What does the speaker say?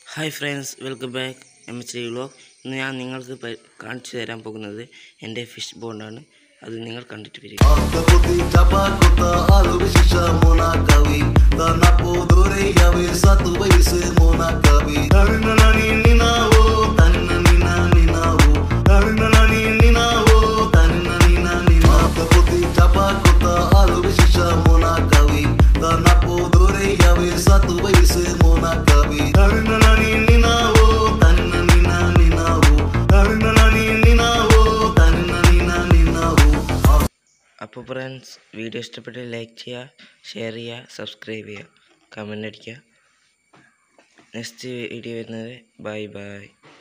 hi friends welcome back M H D vlog ഇന്ന് ഞാൻ നിങ്ങൾക്ക് പ- കാണിച്ചു തരാൻ പോകുന്നത് എൻ്റെ ഫിഷ് ബോണ്ടാണ് അത് നിങ്ങൾ കണ്ടിട്ട് വരിക Ataputi chapa kota alu bishisha mona kawi Tana podore yawe satu baise mona kawi Tarina nani nina wo Tarina nina nina wo Tarina nani nina wo Tarina nina nina Ataputi chapa kota alu bishisha mona kawi Tana podore yawe satu baise mona kawi Tarina nani nina wo Tarina nina nina wo Tarina nani nina wo Tarina nina nina wo അപ്പോൾ friends video ഇഷ്ടപ്പെട്ട് like ചെയ്യുക share ചെയ്യുക subscribe ചെയ്യുക comment അടിക്കുക next video വരുന്നത് bye by